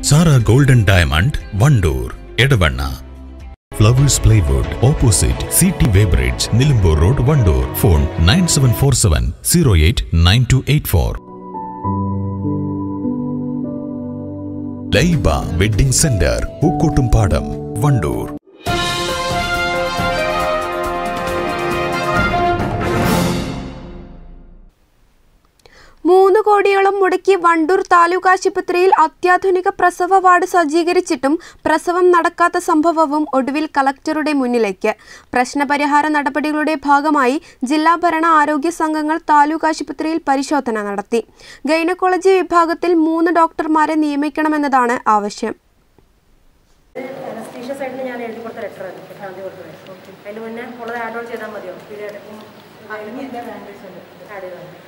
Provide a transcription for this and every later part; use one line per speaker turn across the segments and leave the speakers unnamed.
Sara golden diamond Wandoor Edavanna flowers plywood opposite C T weighbridge Nilambur road Wandoor phone nine seven four seven zero eight nine two eight four Laiba wedding centre Pookkottumpadam Wandoor
മൂന്ന് കോടിയോളം മുടക്കി വണ്ടൂർ താലൂക്ക് ആശുപത്രിയിൽ അത്യാധുനിക പ്രസവ ward സജ്ജീകരിച്ചിട്ടും പ്രസവം നടക്കാത്ത സംഭവവും ഒടുവിൽ കളക്ടറുടെ മുന്നിലേക്ക് പ്രശ്നപരിഹാര നടപടികളുടെ ഭാഗമായി ജില്ലാ ഭരണ ആരോഗ്യ സംഘങ്ങൾ താലൂക്ക് ആശുപത്രിയിൽ പരിശോധന നടത്തി ഗൈനക്കോളജി വിഭാഗത്തിൽ മൂന്ന് ഡോക്ടർമാരെ നിയമിക്കണമെന്നതാണ് ആവശ്യം
അനസ്തീഷ്യ സൈഡിൽ ഞാൻ എഴുതി കൊടുത്ത ലെറ്റർ ആണ് ഭ്രാന്തി കൊടുത്ത ലെറ്റർ അതിന് മുന്നേ ഉള്ളത് ആഡ് ഓൺ ചെയ്താൽ മതിയോ പീരിയഡും ആഡ് ചെയ്താൽ മതി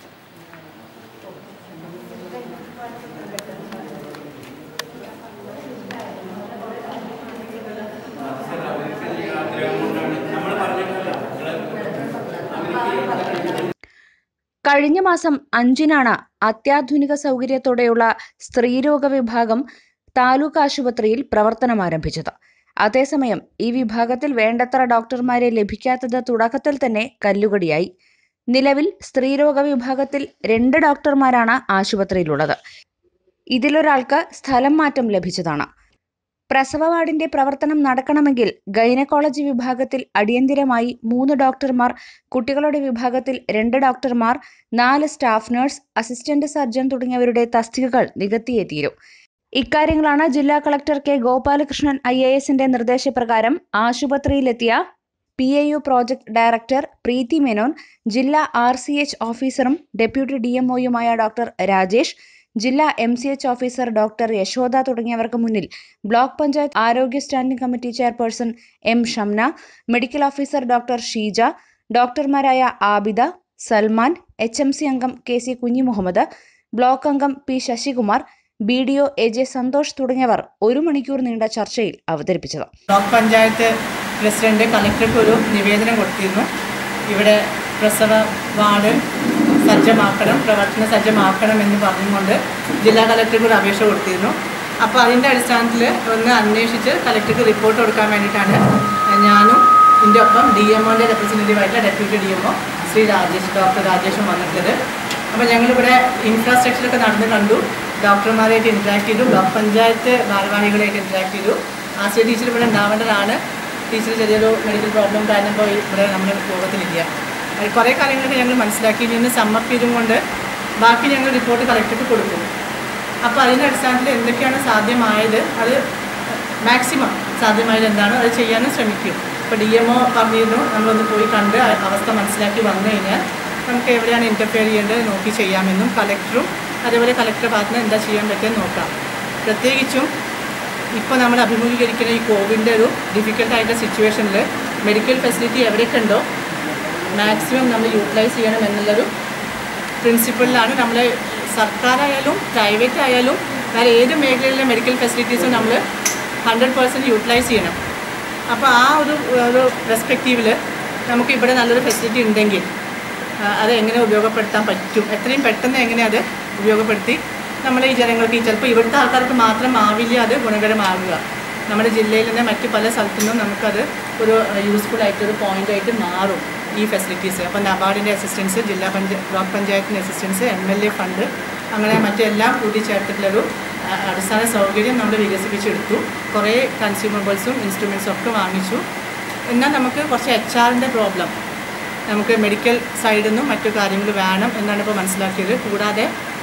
കഴിഞ്ഞ മാസം അഞ്ചിനാണ് അത്യാധുനിക സൗകര്യത്തോടെയുള്ള സ്ത്രീരോഗ വിഭാഗം താലൂക്ക് ആശുപത്രിയിൽ പ്രവർത്തനം ആരംഭിച്ചത് അതേസമയം ഈ വിഭാഗത്തിൽ വേണ്ടത്ര ഡോക്ടർമാരെ ലഭിക്കാത്തത് തുടക്കത്തിൽ തന്നെ കല്ലുകടിയായി നിലവിൽ സ്ത്രീരോഗ വിഭാഗത്തിൽ രണ്ട് ഡോക്ടർമാരാണ് ആശുപത്രിയിലുള്ളത് ഇതിലൊരാൾക്ക് സ്ഥലം മാറ്റം ലഭിച്ചതാണ് പ്രസവ വാർഡിന്റെ പ്രവർത്തനം നടക്കണമെങ്കിൽ ഗൈനക്കോളജി വിഭാഗത്തിൽ അടിയന്തിരമായി മൂന്ന് ഡോക്ടർമാർ കുട്ടികളുടെ വിഭാഗത്തിൽ രണ്ട് ഡോക്ടർമാർ നാല് സ്റ്റാഫ് നഴ്സ് അസിസ്റ്റന്റ് സർജൻ തുടങ്ങിയവരുടെ തസ്തികകൾ നികത്തിയേ തീരൂ ഇക്കാര്യങ്ങളാണ് ജില്ലാ collector K Gopalakrishnan I A എസിന്റെ നിർദ്ദേശപ്രകാരം ആശുപത്രിയിലെത്തിയ P A U project director Preethi Menon ജില്ലാ ആർ സി എച്ച് ഓഫീസറും ഡെപ്യൂട്ടി ഡി എം ഒയുമായ ഡോക്ടർ രാജേഷ് ജില്ലാ M C H officer doctor Yashoda തുടങ്ങിയവർക്ക് മുന്നിൽ ബ്ലോക്ക് പഞ്ചായത്ത് ആരോഗ്യ standing committee chairperson M Shamna medical officer doctor Sheeja ഡോക്ടർമാരായ Abida Salman H M C അംഗം കെ സി കുഞ്ഞിമുഹമ്മദ് ബ്ലോക്ക് അംഗം P Sasikumar B D O A J Santhosh തുടങ്ങിയവർ ഒരു മണിക്കൂർ നീണ്ട ചർച്ചയിൽ അവതരിപ്പിച്ചത്
ബ്ലോക്ക് പഞ്ചായത്ത് പ്രസിഡന്റ് കളക്ടർക്ക് ഒരു നിവേദനം കൊടുത്തിരുന്നു ഇവിടെ പ്രസവ വാർഡ് സജ്ജമാക്കണം പ്രവർത്തന സജ്ജമാക്കണം എന്ന് പറഞ്ഞുകൊണ്ട് ജില്ലാ കളക്ടർക്ക് ഒരു അപേക്ഷ കൊടുത്തിരുന്നു അപ്പോൾ അതിൻ്റെ അടിസ്ഥാനത്തിൽ ഒന്ന് അന്വേഷിച്ച് കളക്ടർക്ക് റിപ്പോർട്ട് കൊടുക്കാൻ വേണ്ടിയിട്ടാണ് ഞാനും ഇതിൻ്റെ ഒപ്പം ഡി എം ഒൻ്റെ റെപ്രസെൻറ്റേറ്റീവായിട്ടുള്ള deputy D M O Shri Rajesh doctor രാജേഷും വന്നിട്ടുള്ളത് അപ്പോൾ ഞങ്ങളിവിടെ ഇൻഫ്രാസ്ട്രക്ചറൊക്കെ നടന്ന് കണ്ടു ഡോക്ടർമാരായിട്ട് ഇൻട്രാക്ട് ചെയ്തു ബ്ലോക്ക് പഞ്ചായത്ത് ഭാരവാഹികളായിട്ട് ഇൻട്രാക്ട് ചെയ്തു ആസിയ ടീച്ചർ ഇവിടെ ഉണ്ടാവേണ്ടതാണ് ടീച്ചർ ചെറിയൊരു മെഡിക്കൽ പ്രോബ്ലം കാരണം ഇപ്പോൾ ഇവിടെ നമ്മൾ യോഗത്തിലില്ല അത് കുറേ കാര്യങ്ങളൊക്കെ ഞങ്ങൾ മനസ്സിലാക്കി നിന്ന് സമ്മപ്പ് ചെയ്തും കൊണ്ട് ബാക്കി ഞങ്ങൾ റിപ്പോർട്ട് കളക്ടർക്ക് കൊടുക്കും അപ്പോൾ അതിൻ്റെ അടിസ്ഥാനത്തിൽ എന്തൊക്കെയാണ് സാധ്യമായത് അത് മാക്സിമം സാധ്യമായത് എന്താണ് അത് ചെയ്യാനും ശ്രമിക്കും ഇപ്പോൾ ഡി എം ഒ പറഞ്ഞിരുന്നു നമ്മളൊന്ന് പോയി കണ്ട് ആ അവസ്ഥ മനസ്സിലാക്കി വന്നു കഴിഞ്ഞാൽ നമുക്ക് എവിടെയാണ് ഇൻ്റർഫിയർ ചെയ്യേണ്ടത് നോക്കി ചെയ്യാമെന്നും കളക്ടറും അതേപോലെ കളക്ടറുടെ ഭാഗത്ത് നിന്ന് എന്താ ചെയ്യാൻ പറ്റുമെന്ന് നോക്കാം പ്രത്യേകിച്ചും ഇപ്പോൾ നമ്മൾ അഭിമുഖീകരിക്കുന്ന ഈ കോവിഡിൻ്റെ ഒരു ഡിഫിക്കൽട്ടായിട്ടുള്ള സിറ്റുവേഷനിൽ മെഡിക്കൽ ഫെസിലിറ്റി എവിടെയൊക്കെ ഉണ്ടോ മാക്സിമം നമ്മൾ യൂട്ടിലൈസ് ചെയ്യണം എന്നുള്ളൊരു പ്രിൻസിപ്പളിലാണ് നമ്മൾ സർക്കാരായാലും പ്രൈവറ്റ് ആയാലും വേറെ ഏത് മേഖലയിലെ മെഡിക്കൽ ഫെസിലിറ്റീസും നമ്മൾ ഹൺഡ്രഡ് പേഴ്സൻറ്റ് യൂട്ടിലൈസ് ചെയ്യണം അപ്പോൾ ആ ഒരു ഒരു പെർസ്പെക്റ്റീവിൽ നമുക്ക് ഇവിടെ നല്ലൊരു ഫെസിലിറ്റി ഉണ്ടെങ്കിൽ ആ, അത് എങ്ങനെ ഉപയോഗപ്പെടുത്താൻ പറ്റും എത്രയും പെട്ടെന്ന് എങ്ങനെ അത് ഉപയോഗപ്പെടുത്തി നമ്മുടെ ഈ ജനങ്ങൾക്ക് ഈ ചിലപ്പോൾ ഇവിടുത്തെ ആൾക്കാർക്ക് മാത്രം ആവില്ല അത് ഗുണകരമാകുക നമ്മുടെ ജില്ലയിൽ തന്നെ മറ്റ് പല സ്ഥലത്തു നിന്നും നമുക്കത് ഒരു യൂസ്ഫുൾ ആയിട്ടൊരു പോയിന്റ് ആയിട്ട് മാറും ഈ ഫെസിലിറ്റീസ് അപ്പോൾ നബാർഡിൻ്റെ അസിസ്റ്റൻസ് ജില്ലാ പഞ്ചായത്ത് ബ്ലോക്ക് പഞ്ചായത്തിൻ്റെ assistance M L A fund അങ്ങനെ മറ്റെല്ലാം കൂട്ടിച്ചേർത്തിട്ടുള്ളൊരു ആ, അടിസ്ഥാന സൗകര്യം നമ്മൾ വികസിപ്പിച്ചെടുത്തു കുറേ കൺസ്യൂമബിൾസും ഇൻസ്ട്രുമെൻസും ഒക്കെ വാങ്ങിച്ചു എന്നാൽ നമുക്ക് കുറച്ച് എച്ച് ആറിൻ്റെ പ്രോബ്ലം നമുക്ക് മെഡിക്കൽ സൈഡിൽ നിന്നും മറ്റു കാര്യങ്ങൾ വേണം എന്നാണ് ഇപ്പോൾ മനസ്സിലാക്കിയത് കൂടാതെ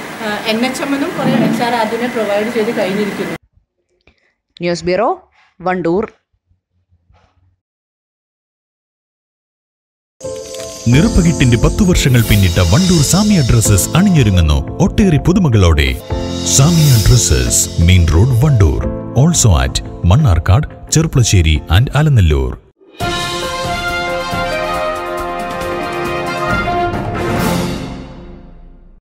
എൻ എച്ച് എമ്മിനും കുറേ എച്ച് ആർ ആദ്യമേ പ്രൊവൈഡ് ചെയ്ത് കഴിഞ്ഞിരിക്കുന്നു
ന്യൂസ് ബ്യൂറോ വണ്ടൂർ
നിറപ്പകിട്ടിന്റെ പത്തു വർഷങ്ങൾ പിന്നിട്ട വണ്ടൂർ സാമിയ ഡ്രസ്സസ് അണിഞ്ഞൊരുങ്ങുന്നു ഒട്ടേറെ പുതുമകളോടെ Samiya dresses main road Wandoor also at Mannarkkad Cherpulassery and Alanallur